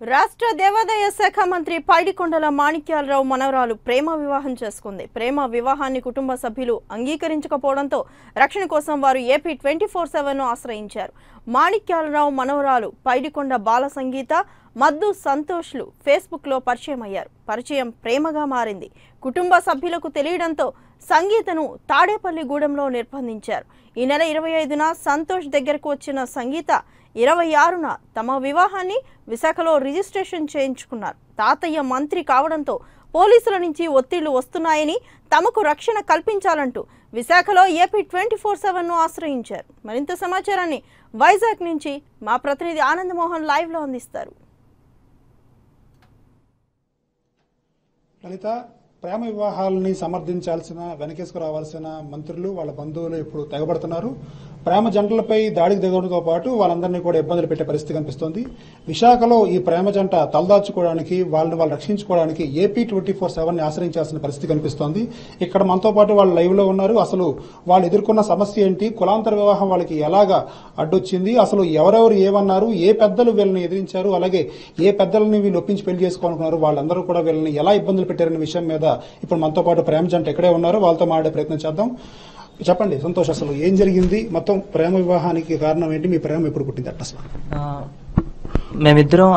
రాష్ట్ర దేవాదాయ శాఖ మంత్రి పైడికొండల మాణిక్యాలరావు మనవరాలు ప్రేమ వివాహం చేసుకుంది ప్రేమ వివాహాన్ని కుటుంబ సభ్యులు అంగీకరించకపోవడంతో రక్షణ కోసం వారు ఏపీ ట్వంటీ ఫోర్ సెవెన్ ఆశ్రయించారు మాణిక్యాలరావు మనవరాలు పైడికొండ బాల సంగీత మద్దు సంతోష్లు ఫేస్బుక్లో పరిచయం అయ్యారు పరిచయం ప్రేమగా మారింది కుటుంబ సభ్యులకు తెలియడంతో సంగీతను తాడేపల్లిగూడెంలో నిర్బంధించారు ఈ నెల ఇరవై ఐదున సంతోష్ దగ్గరకు వచ్చిన సంగీత ఇరవై ఆరున తమ వివాహాన్ని విశాఖలో రిజిస్ట్రేషన్ చేయించుకున్నారు తాతయ్య మంత్రి కావడంతో పోలీసుల నుంచి ఒత్తిళ్లు వస్తున్నాయని తమకు రక్షణ కల్పించాలంటూ విశాఖలో ఏపీ ట్వంటీ ఫోర్ సెవెన్ను ఆశ్రయించారు మరింత సమాచారాన్ని వైజాగ్ నుంచి మా ప్రతినిధి ఆనందమోహన్ లైవ్లో అందిస్తారు లలిత ప్రేమ వివాహాలని సమర్థించాల్సిన వెనకేసుకు రావాల్సిన మంత్రులు వాళ్ళ బంధువులు ఇప్పుడు తెగబడుతున్నారు ప్రేమ జంటలపై దాడికి దిగడంతో పాటు వాళ్ళందరినీ కూడా ఇబ్బందులు పెట్టే పరిస్థితి కనిపిస్తోంది విశాఖలో ఈ ప్రేమ జంట తలదాచుకోవడానికి వాళ్ళని వాళ్ళు రక్షించుకోవడానికి ఏపీ ట్వంటీ ఫోర్ సెవెన్ ని ఆశ్రయించాల్సిన పరిస్థితి కనిపిస్తోంది ఇక్కడ మనతో పాటు వాళ్ళు లైవ్ లో ఉన్నారు అసలు వాళ్ళు ఎదుర్కొన్న సమస్య ఏంటి కులాంతర వివాహం వాళ్ళకి ఎలాగా అడ్డొచ్చింది అసలు ఎవరెవరు ఏమన్నారు ఏ పెద్దలు వీళ్ళని ఎదిరించారు అలాగే ఏ పెద్దలని వీళ్ళు ఒప్పించి పెళ్లి చేసుకోవాలనుకున్నారు వాళ్ళందరూ కూడా వీళ్ళని ఎలా ఇబ్బందులు పెట్టారనే విషయం మీద ఇప్పుడు మనతో పాటు ప్రేమ జంట ఎక్కడే ఉన్నారు వాళ్ళతో మాట్లాడే ప్రయత్నం చేద్దాం చెప్పండి సంతోష్ అసలు ఏం జరిగింది మొత్తం ప్రేమ వివాహానికి కారణం ఏంటి మీ ప్రేమ ఎప్పుడు పుట్టింది అట్ట అసలు ఆ, మేమిద్దరం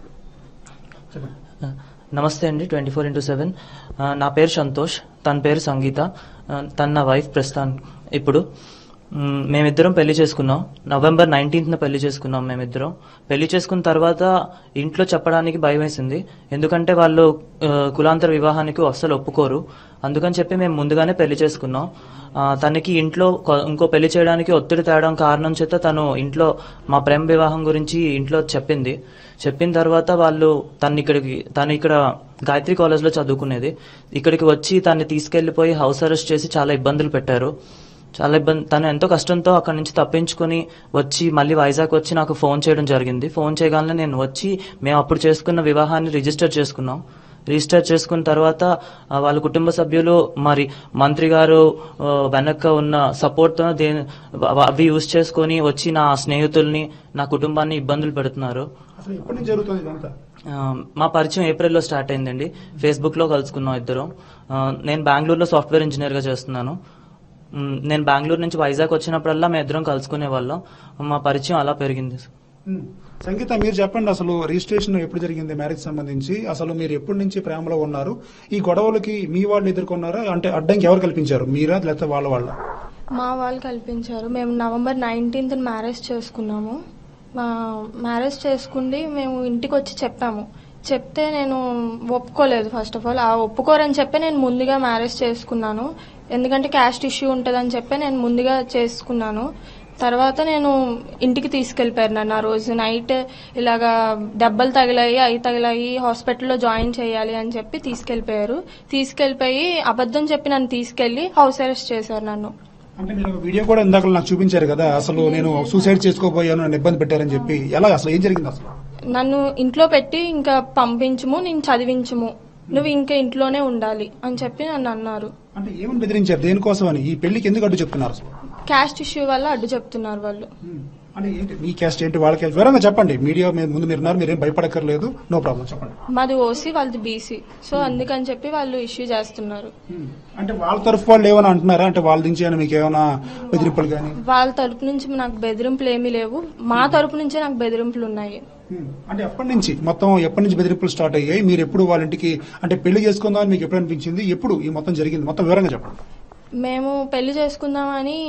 చెప్పండి ఆ, నమస్తే అండి ట్వంటీ ఫోర్ ఇంటూ సెవెన్ నా పేరు సంతోష్ తన పేరు సంగీత ఆ, తను నా వైఫ్ ప్రస్థాన్ ఇప్పుడు మ్, మేమిద్దరం పెళ్లి చేసుకున్నాం నవంబర్ నైన్టీన్త్న పెళ్లి చేసుకున్నాం మేమిద్దరం పెళ్లి చేసుకున్న తర్వాత ఇంట్లో చెప్పడానికి భయం వేసింది ఎందుకంటే వాళ్ళు ఆ, కులాంతర వివాహానికి అస్సలు ఒప్పుకోరు అందుకని చెప్పి మేము ముందుగానే పెళ్లి చేసుకున్నాం ఆ, తనకి ఇంట్లో కొ- ఇంకో పెళ్లి చేయడానికి ఒత్తిడి తేవడం కారణం చేత తను ఇంట్లో మా ప్రేమ వివాహం గురించి ఇంట్లో చెప్పింది చెప్పిన తర్వాత వాళ్ళు తను ఇక్కడికి తను ఇక్కడ గాయత్రి కాలేజ్లో చదువుకునేది ఇక్కడికి వచ్చి తన్ని తీసుకెళ్లిపోయి హౌస్ అరెస్ట్ చేసి చాలా ఇబ్బందులు పెట్టారు చాలా ఇబ్బంది తను ఎంతో కష్టంతో అక్కడి నుంచి తప్పించుకుని వచ్చి మళ్ళీ వైజాగ్ వచ్చి నాకు ఫోన్ చేయడం జరిగింది ఫోన్ చేయగానే నేను వచ్చి మేము అప్పుడు చేసుకున్న వివాహాన్ని రిజిస్టర్ చేసుకున్నాం రిజిస్టర్ చేసుకున్న తర్వాత ఆ, వాళ్ళ కుటుంబ సభ్యులు మరి మంత్రి గారు ఆ, వెనక ఉన్న సపోర్ట్తో దేని అవి యూజ్ చేసుకొని వచ్చి నా స్నేహితుల్ని నా కుటుంబాన్ని ఇబ్బందులు పెడుతున్నారు అసలు ఎప్పటి నుంచి జరుగుతుంది ఇదంతా ఆ, మా పరిచయం ఏప్రిల్లో స్టార్ట్ అయిందండి ఫేస్బుక్ లో కలుసుకున్నాం ఇద్దరం ఆ, నేను బెంగళూరులో సాఫ్ట్వేర్ ఇంజనీర్ గా చేస్తున్నాను మ్, నేను బెంగళూరు నుంచి వైజాగ్ వచ్చినప్పుడల్లా మేము ఇద్దరం కలుసుకునే వాళ్ళం మా పరిచయం అలా పెరిగింది ఉమ్. సంగీత మీరు చెప్పండి అసలు రిజిస్ట్రేషన్ ఎప్పుడు జరిగింది మ్యారేజ్ సంబంధించి అసలు మీరు ఎప్పటి నుంచి ప్రేమలో ఉన్నారు ఈ గొడవలకి మీ వాళ్ళు ఎదుర్కొన్నారా అంటే అడ్డంకి ఎవరు కల్పించారు మీరా లేకపోతే వాళ్ళ వాళ్ళ మా వాళ్ళు కల్పించారు మేము నవంబర్ నైన్టీన్త్ మ్యారేజ్ చేసుకున్నాము మా మ్యారేజ్ చేసుకుండి మేము ఇంటికి వచ్చి చెప్పాము చెప్తే నేను ఒప్పుకోలేదు ఫస్ట్ ఆఫ్ ఆల్ ఆ ఒప్పుకోరని చెప్పి నేను ముందుగా మ్యారేజ్ చేసుకున్నాను ఎందుకంటే క్యాస్ట్ ఇష్యూ ఉంటుందని చెప్పి నేను ముందుగా చేసుకున్నాను తర్వాత నేను ఇంటికి తీసుకెళ్లిపోయారు నన్ను ఆ రోజు నైట్ ఇలాగా దెబ్బలు తగిలాయి అవి తగిలాయి హాస్పిటల్లో జాయిన్ చేయాలి అని చెప్పి తీసుకెళ్లిపోయారు తీసుకెళ్లిపోయి అబద్ధం చెప్పి నన్ను తీసుకెళ్లి హౌస్ అరెస్ట్ చేశారు నన్ను అంటే మీరు ఒక వీడియో కూడా ఇందాక నాకు చూపించారు కదా అసలు నేను సూసైడ్ చేసుకోబోయాను నన్ను ఇబ్బంది పెట్టారని చెప్పి ఎలా అసలు ఏం జరిగింది అసలు నన్ను ఇంట్లో పెట్టి ఇంకా పంపించుము నేను చదివించుము నువ్వు ఇంకా ఇంట్లోనే ఉండాలి అని చెప్పి నన్ను అన్నారు అంటే ఏమని బెదిరించారు దేనికోసం అని ఈ పెళ్లికి ఎందుకు అడ్డు చెప్తున్నారు అసలు క్యాస్ట్ ఇష్యూ వల్ల అడ్డు చెప్తున్నారు వాళ్ళు ఉమ్. అంటే ఏంటి మీ క్యాస్ట్ ఏంటి వాళ్ళ క్యాస్ట్ వివరంగా చెప్పండి మీడియా మీద ముందు మీరు ఉన్నారు మీరేం భయపడక్కర్లేదు నో ప్రాబ్లం చెప్పండి మాది ఓసీ వాళ్ళది బీసీ సో అందుకని చెప్పి వాళ్ళు ఇష్యూ చేస్తున్నారు ఉమ్. అంటే వాళ్ళ తరఫు వాళ్ళు ఏమైనా అంటున్నారా అంటే వాళ్ళ నుంచి ఏమైనా మీకు ఏమైనా బెదిరింపులు కానీ వాళ్ళ తరపు నుంచి నాకు బెదిరింపులు ఏమీ లేవు మా తరపు నుంచే నాకు బెదిరింపులు ఉన్నాయి ఉమ్. అంటే ఎప్పటి నుంచి మొత్తం ఎప్పటి నుంచి బెదిరింపులు స్టార్ట్ అయ్యాయి మీరు ఎప్పుడు వాళ్ళ ఇంటికి అంటే పెళ్లి చేసుకుందామని మీకు ఎప్పుడు అనిపించింది ఎప్పుడు ఈ మొత్తం జరిగింది మొత్తం వివరంగా చెప్పండి మేము పెళ్లి చేసుకుందామని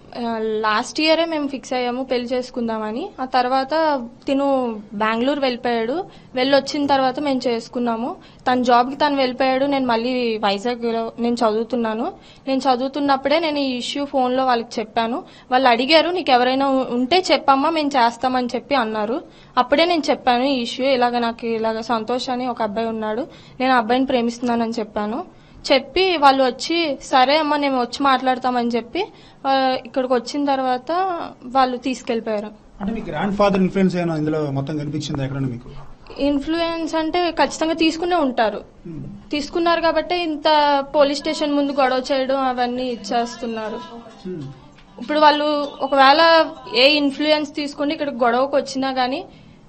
లాస్ట్ ఇయరే మేము ఫిక్స్ అయ్యాము పెళ్లి చేసుకుందామని ఆ తర్వాత తిను బెంగళూరు వెళ్ళిపోయాడు వెళ్ళి వచ్చిన తర్వాత మేము చేసుకున్నాము తన జాబ్కి తను వెళ్ళిపోయాడు నేను మళ్ళీ వైజాగ్లో నేను చదువుతున్నాను నేను చదువుతున్నప్పుడే నేను ఈ ఇష్యూ ఫోన్లో వాళ్ళకి చెప్పాను వాళ్ళు అడిగారు నీకు ఎవరైనా ఉ- ఉంటే చెప్పమ్మా మేము చేస్తామని చెప్పి అన్నారు అప్పుడే నేను చెప్పాను ఈ ఇష్యూ ఇలాగ నాకు ఇలాగ సంతోష్ అని ఒక అబ్బాయి ఉన్నాడు నేను ఆ అబ్బాయిని ప్రేమిస్తున్నానని చెప్పాను చెప్పి వాళ్ళు వచ్చి సరే అమ్మ నేను వచ్చి మాట్లాడతామని చెప్పి ఆ, ఇక్కడికి వచ్చిన తర్వాత వాళ్ళు తీసుకెళ్లిపోయారు అంటే మీ గ్రాండ్ ఫాదర్ ఇన్ఫ్లుయెన్స్ ఏమైనా ఇందులో మొత్తం కనిపించింది ఎక్కడ మీకు ఇన్ఫ్లుయెన్స్ అంటే ఖచ్చితంగా తీసుకునే ఉంటారు ఉమ్. తీసుకున్నారు కాబట్టి ఇంత పోలీస్ స్టేషన్ ముందు గొడవ చేయడం అవన్నీ ఇచ్చేస్తున్నారు ఉమ్. ఇప్పుడు వాళ్ళు ఒకవేళ ఏ ఇన్ఫ్లుయెన్స్ తీసుకుని ఇక్కడ గొడవకు వచ్చినా గానీ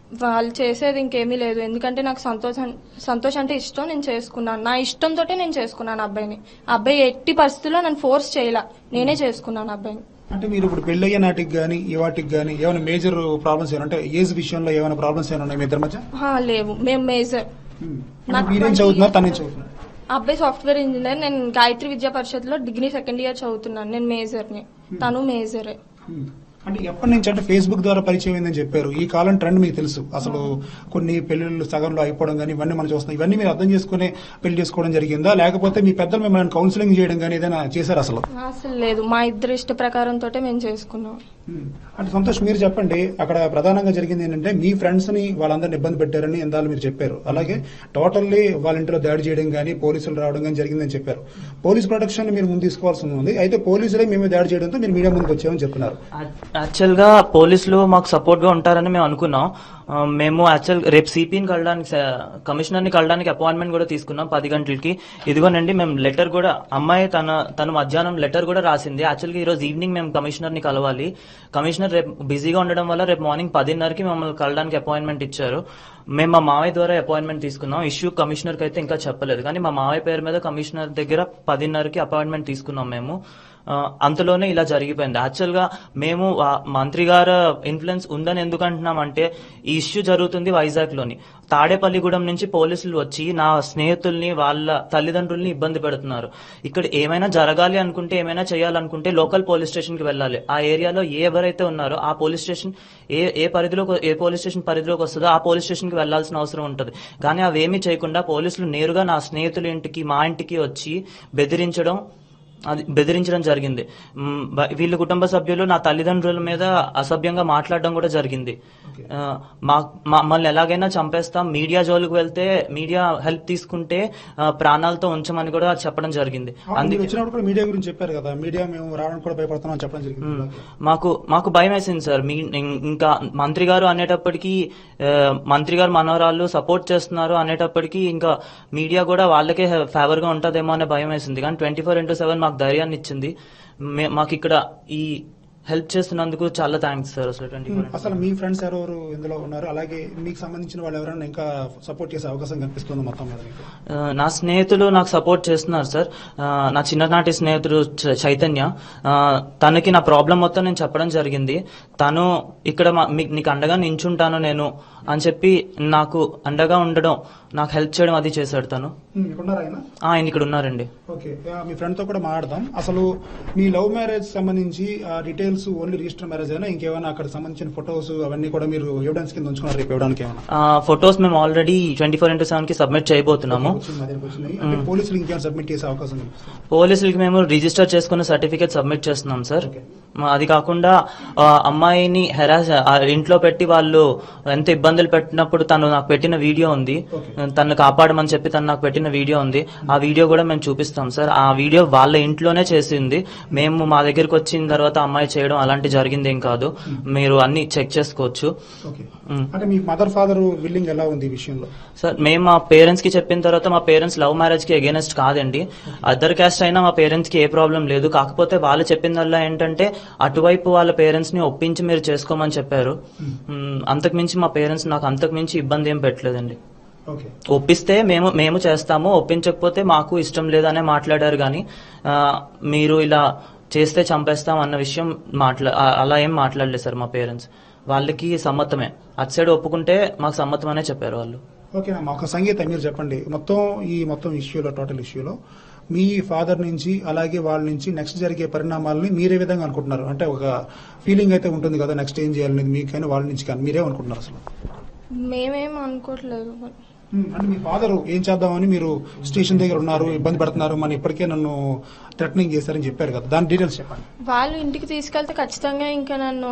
వాళ్ళు చేసేది ఇంకేమీ లేదు ఎందుకంటే నాకు సంతోషం సంతోషం అంటే ఇష్టం నేను చేసుకున్నాను నా ఇష్టంతో నేను చేసుకున్నాను అబ్బాయిని ఆ అబ్బాయి ఎట్టి పరిస్థితుల్లో నన్ను ఫోర్స్ చేయలా నేనే చేసుకున్నాను అబ్బాయిని అంటే మీరు ఇప్పుడు పెళ్ళయ్యే నాటికి కానీ ఈ వాటికి కానీ ఏమైనా మేజర్ ప్రాబ్లమ్స్ ఏమైనా అంటే ఏజ్ విషయంలో ఏమైనా ప్రాబ్లమ్స్ ఏమైనా ఉన్నాయి మీ ఇద్దరి మధ్య హా, లేవు మేము మేజర్ అంటే నాకు మీరేం మంచి- చదువుతున్నారు తనేం చదువుతున్నారు ఆ అబ్బాయి సాఫ్ట్వేర్ ఇంజనీర్ నేను గాయత్రి విద్యా పరిషత్ లో డిగ్రీ సెకండ్ ఇయర్ చదువుతున్నాను నేను మేజర్ ని తను మేజరే Hmm. అంటే ఎప్పటి నుంచి అంటే ఫేస్బుక్ ద్వారా పరిచయం అయిందని చెప్పారు ఈ కాలం ట్రెండ్ మీకు తెలుసు అసలు కొన్ని పెళ్లిళ్ళు సగంలో అయిపోవడం కానీ ఇవన్నీ మనం చూస్తున్నాం ఇవన్నీ మీరు అర్థం చేసుకునే పెళ్లి చేసుకోవడం జరిగిందా లేకపోతే మీ పెద్దలు మిమ్మల్ని కౌన్సిలింగ్ చేయడం కానీ ఏదైనా చేశారు అసలు అసలు లేదు మా ఇద్దరు ఇష్ట ప్రకారం తోటే మేము చేసుకున్నాం Hmm. అంటే సంతోష్ మీరు చెప్పండి అక్కడ ప్రధానంగా జరిగింది ఏంటంటే మీ ఫ్రెండ్స్ ని వాళ్ళందరిని ఇబ్బంది పెట్టారని ఇందాలు మీరు చెప్పారు అలాగే టోటల్లీ వాళ్ళ ఇంట్లో దాడి చేయడం కానీ పోలీసులు రావడం కానీ జరిగిందని చెప్పారు పోలీస్ ప్రొటెక్షన్ మీరు ముందు తీసుకోవాల్సి ఉంది అయితే పోలీసులే మేము దాడి చేయడంతో మీరు మీడియా ముందుకు వచ్చామని చెప్తున్నారు యాక్చువల్ గా పోలీసులు మాకు సపోర్ట్ గా ఉంటారని మేము అనుకున్నాం ఆ, మేము యాక్చువల్ రేపు సిపిని కలడానికి కమిషనర్ ని కలడానికి అపాయింట్మెంట్ కూడా తీసుకున్నాం పది గంటలకి ఇదిగోనండి మేము లెటర్ కూడా అమ్మాయి తన తన మధ్యాహ్నం లెటర్ కూడా రాసింది యాక్చువల్ గా ఈ రోజు ఈవినింగ్ మేము కమిషనర్ ని కలవాలి కమిషనర్ రేపు బిజీగా ఉండడం వల్ల రేపు మార్నింగ్ పదిన్నరకి మమ్మల్ని కలడానికి అపాయింట్మెంట్ ఇచ్చారు మేము మా మావయ్య ద్వారా అపాయింట్మెంట్ తీసుకున్నాం ఇష్యూ కమిషనర్ కి అయితే ఇంకా చెప్పలేదు కానీ మా మావయ్య పేరు మీద కమిషనర్ దగ్గర పదిన్నరకి అపాయింట్మెంట్ తీసుకున్నాం మేము ఆ, అంతలోనే ఇలా జరిగిపోయింది యాక్చువల్ గా మేము ఆ మంత్రి గారు ఇన్ఫ్లుయెన్స్ ఉందని ఎందుకు అంటున్నామంటే ఈ ఇష్యూ జరుగుతుంది వైజాగ్ లోని తాడేపల్లిగూడెం నుంచి పోలీసులు వచ్చి నా స్నేహితుల్ని వాళ్ళ తల్లిదండ్రుల్ని ఇబ్బంది పెడుతున్నారు ఇక్కడ ఏమైనా జరగాలి అనుకుంటే ఏమైనా చేయాలనుకుంటే లోకల్ పోలీస్ స్టేషన్ కి వెళ్ళాలి ఆ ఏరియాలో ఏ ఎవరైతే ఉన్నారో ఆ పోలీస్ స్టేషన్ ఏ ఏ పరిధిలోకి ఏ పోలీస్ స్టేషన్ పరిధిలోకి వస్తుందో ఆ పోలీస్ స్టేషన్ కి వెళ్లాల్సిన అవసరం ఉంటుంది కానీ అవేమీ చేయకుండా పోలీసులు నేరుగా నా స్నేహితుల ఇంటికి మా ఇంటికి వచ్చి బెదిరించడం అది బెదిరించడం జరిగింది మ్, బ- వీళ్ళ కుటుంబ సభ్యులు నా తల్లిదండ్రుల మీద అసభ్యంగా మాట్లాడడం కూడా జరిగింది ఆ, మా మమ్మల్ని ఎలాగైనా చంపేస్తాం మీడియా జోలికి వెళ్తే మీడియా హెల్ప్ తీసుకుంటే ఆ, ప్రాణాలతో ఉంచమని కూడా చెప్పడం జరిగింది మీరు అందుకే వచ్చినప్పుడు కూడా మీడియా గురించి చెప్పారు కదా మీడియా మేము రావడానికి కూడా భయపడుతున్నాం అని చెప్పడం జరిగింది మాకు మాకు భయం వేసింది సార్ మీ ఇం- ఇంకా మంత్రి గారు అనేటప్పటికీ ఆ, మంత్రి గారు మనవరాళ్ళు సపోర్ట్ చేస్తున్నారు అనేటప్పటికీ ఇంకా మీడియా కూడా వాళ్ళకే ఫేవర్ గా ఉంటదేమో అనే భయం వేసింది కానీ ట్వంటీ ఫోర్ ఇంటూ సెవెన్ మాకు ధైర్యాన్ని ఇచ్చింది మే- మాకు ఇక్కడ ఈ హెల్ప్ చేస్తున్నందుకు చాలా థ్యాంక్స్ సార్ అసలు ట్వంటీ ఫోర్ అసలు మీ ఫ్రెండ్స్ ఎవరెవరు ఇందులో ఉన్నారు అలాగే మీకు సంబంధించిన వాళ్ళు ఎవరైనా ఇంకా సపోర్ట్ చేసే అవకాశం కనిపిస్తుంది మొత్తం మీద మీకు ఆ, నా స్నేహితులు నాకు సపోర్ట్ చేస్తున్నారు సార్ ఆ, నా చిన్ననాటి స్నేహితుడు చ- చైతన్య ఆ, తనకి నా ప్రాబ్లం మొత్తం నేను చెప్పడం జరిగింది తను ఇక్కడ మా- మీకు నీకు అండగా నించుంటాను నేను అని చెప్పి నాకు అండగా ఉండడం నాకు హెల్ప్ చేయడం అది చేశాడు తను ఉమ్, ఇక్కడున్నారా ఆయన ఆ, ఆయన ఇక్కడ ఉన్నారండి ఓకే ఆ, మీ ఫ్రెండ్ తో కూడా మాట్లాడదాం అసలు మీ లవ్ మ్యారేజ్ సంబంధించి ఆ డీటెయిల్స్ ఓన్లీ రిజిస్టర్ మ్యారేజ్ అయినా ఇంకేమైనా అక్కడ సంబంధించిన ఫొటోస్ అవన్నీ కూడా మీరు ఎవిడెన్స్ కింద ఉంచుకున్నారు రేపు ఇవ్వడానికి ఏమైనా ఆ, ఫొటోస్ మేము already twenty four into seven కి సబ్మిట్ చేయబోతున్నాము వచ్చింది, మా దగ్గరికి వచ్చినాయి. అంటే పోలీసులు ఇంకేమైనా సబ్మిట్ చేసే అవకాశం కనిపిస్తుంది పోలీసులకి మేము రిజిస్టర్ చేసుకున్న సర్టిఫికేట్ సబ్మిట్ చేస్తున్నాం సార్ Okay. మా- అది కాకుండా ఆ, అమ్మాయిని హెరాస్ ఇంట్లో పెట్టి వాళ్ళు ఎంత ఇబ్బందులు పెట్టినప్పుడు తను నాకు పెట్టిన వీడియో ఉంది Okay. తను కాపాడమని చెప్పి తను నాకు పెట్టిన వీడియో ఉంది ఆ వీడియో కూడా మేము చూపిస్తాం సార్ ఆ వీడియో వాళ్ళ ఇంట్లోనే చేసింది మేము మా దగ్గరికి వచ్చిన తర్వాత అమ్మాయి చేయడం అలాంటి జరిగింది ఏం కాదు మీరు అన్ని చెక్ చేసుకోవచ్చు ఓకే మ్. అంటే మీ మదర్ ఫాదర్ విల్లింగ్ ఎలా ఉంది ఈ విషయంలో సార్ మేము మా పేరెంట్స్ కి చెప్పిన తర్వాత మా పేరెంట్స్ లవ్ మ్యారేజ్ కి అగేనెస్ట్ కాదండి అదర్ క్యాస్ట్ అయినా మా పేరెంట్స్ కి ఏ ప్రాబ్లం లేదు కాకపోతే వాళ్ళు చెప్పిందల్లా ఏంటంటే అటువైపు వాళ్ళ పేరెంట్స్ ని ఒప్పించి మీరు చేసుకోమని చెప్పారు మ్, అంతకు మించి మా పేరెంట్స్ నాకు అంతకు మించి ఇబ్బంది ఏం పెట్టలేదండి ఓకే ఒప్పిస్తే మేము మేము చేస్తాము ఒప్పించకపోతే మాకు ఇష్టం లేదనే మాట్లాడారు కానీ ఆ, మీరు ఇలా చేస్తే చంపేస్తాం అన్న విషయం మాట్లా ఆ- అలా ఏం మాట్లాడలేదు సార్ మా పేరెంట్స్ వాళ్ళకి సమ్మతమే అటు సైడ్ ఒప్పుకుంటే మాకు సమ్మతమనే చెప్పారు వాళ్ళు ఓకే అమ్మా ఒక సంగీత మీరు చెప్పండి మొత్తం ఈ మొత్తం ఇష్యూలో టోటల్ ఇష్యూలో మీ ఫాదర్ నుంచి అలాగే వాళ్ళ నుంచి నెక్స్ట్ జరిగే పరిణామాలని మీరే విధంగా అనుకుంటున్నారు అంటే ఒక ఫీలింగ్ అయితే ఉంటుంది కదా నెక్స్ట్ ఏం చేయాలనేది మీకైనా వాళ్ళ నుంచి కానీ మీరే అనుకుంటున్నారు అసలు మేమేం అనుకోవట్లేదు ఉమ్, అంటే మీ ఫాదర్ ఏం చేద్దామని మీరు స్టేషన్ దగ్గర ఉన్నారు ఇబ్బంది పడుతున్నారు మన ఇప్పటికే నన్ను థ్రెటనింగ్ చేశారని చెప్పారు కదా దాని డీటెయిల్స్ చెప్పండి వాళ్ళు ఇంటికి తీసుకెళ్తే ఖచ్చితంగా ఇంకా నన్ను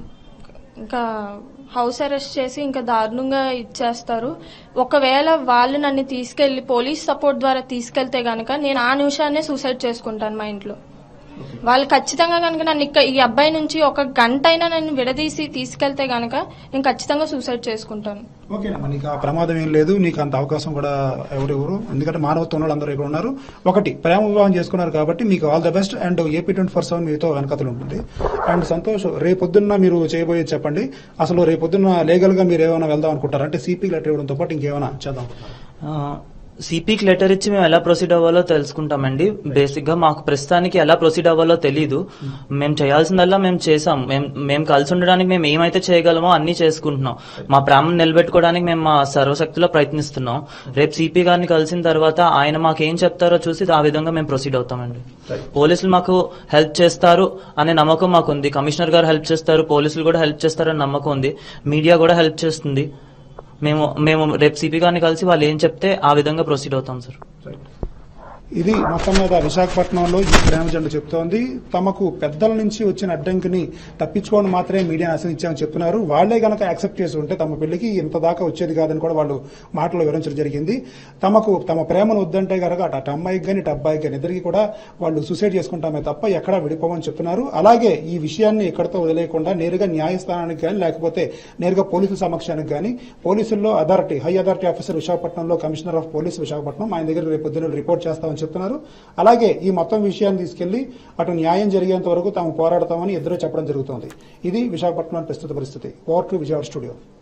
ఇంకా హౌస్ అరెస్ట్ చేసి ఇంకా దారుణంగా ఇచ్చేస్తారు ఒకవేళ వాళ్ళు నన్ను తీసుకెళ్లి పోలీస్ సపోర్ట్ ద్వారా తీసుకెళ్తే గనక నేను ఆ నిమిషాన్నే సూసైడ్ చేసుకుంటాను మా ఇంట్లో వాళ్ళు ఖచ్చితంగా కనుక నన్ను ఇక్కడ ఈ అబ్బాయి నుంచి ఒక గంట అయినా నన్ను విడదీసి తీసుకెళ్తే గనక నేను ఖచ్చితంగా సూసైడ్ చేసుకుంటాను ఓకేనమ్మా నీకు ఆ ప్రమాదం ఏం లేదు నీకు అంత అవకాశం కూడా ఎవరెవరు ఎందుకంటే మానవత్వం వాళ్ళు అందరూ ఇక్కడ ఉన్నారు ఒకటి ప్రేమ వివాహం చేసుకున్నారు కాబట్టి మీకు all the best and AP twenty four seven మీతో వెనకతలు ఉంటుంది అండ్ సంతోష్ రేపొద్దున్న మీరు చేయబోయేది చెప్పండి అసలు రేపొద్దున్న లీగల్ గా మీరు ఏమైనా వెళ్దాం అనుకుంటారా అంటే సిపి లెటర్ ఇవ్వడంతో పాటు ఇంకేమైనా చేద్దాం అనుకుంటున్నారా? సిపికి లెటర్ ఇచ్చి మేము ఎలా ప్రొసీడ్ అవ్వాలో తెలుసుకుంటామండి బేసిక్ గా మాకు ప్రస్తుతానికి ఎలా ప్రొసీడ్ అవ్వాలో తెలియదు మేము చేయాల్సిందల్లా మేము చేసాం మేము మేము కలిసి ఉండడానికి మేము ఏమైతే చేయగలమో అన్ని చేసుకుంటున్నాం మా ప్రేమను నిలబెట్టుకోవడానికి మేము మా సర్వశక్తిలో ప్రయత్నిస్తున్నాం రేపు సిపి గారిని కలిసిన తర్వాత ఆయన మాకు ఏం చెప్తారో చూసి ఆ విధంగా మేము ప్రొసీడ్ అవుతామండి పోలీసులు మాకు హెల్ప్ చేస్తారు అనే నమ్మకం మాకు ఉంది కమిషనర్ గారు హెల్ప్ చేస్తారు పోలీసులు కూడా హెల్ప్ చేస్తారని నమ్మకం ఉంది మీడియా కూడా హెల్ప్ చేస్తుంది మేము మేము రేపు సిపి గారిని కలిసి వాళ్ళు ఏం చెప్తే ఆ విధంగా ప్రొసీడ్ అవుతాం సార్ ఇది మొత్తం మీద విశాఖపట్నంలో ఈ ప్రేమ జంట చెప్తోంది తమకు పెద్దల నుంచి వచ్చిన అడ్డంకిని తప్పించుకోవడం మాత్రమే మీడియా ఆశ్రయించామని చెప్తున్నారు వాళ్లే గనక యాక్సెప్ట్ చేసి ఉంటే తమ పెళ్లికి ఇంత దాకా వచ్చేది కాదని కూడా వాళ్ళు మాటలో వివరించడం జరిగింది తమకు తమ ప్రేమను వద్దంటే గనక అటు అమ్మాయికి కానీ ఇటు అబ్బాయికి కానీ ఇద్దరికి కూడా వాళ్ళు సూసైడ్ చేసుకుంటామే తప్ప ఎక్కడా విడిపోమని చెప్తున్నారు అలాగే ఈ విషయాన్ని ఎక్కడితో వదిలేయకుండా నేరుగా న్యాయస్థానానికి కానీ లేకపోతే నేరుగా పోలీసుల సమక్షానికి కానీ పోలీసుల్లో అథారిటీ హై అథారిటీ ఆఫీసర్ విశాఖపట్నంలో కమిషనర్ ఆఫ్ పోలీస్ విశాఖపట్నం ఆయన దగ్గర రేపు పొద్దున్న రిపోర్ట్ చేస్తామని చెప్తున్నారు అలాగే ఈ మొత్తం విషయాన్ని తీసుకెళ్లి అటు న్యాయం జరిగేంత వరకు తాము పోరాడతామని ఇద్దరు చెప్పడం జరుగుతోంది ఇది విశాఖపట్నం ప్రస్తుత పరిస్థితి ఓవర్ టు విజయవాడ స్టూడియో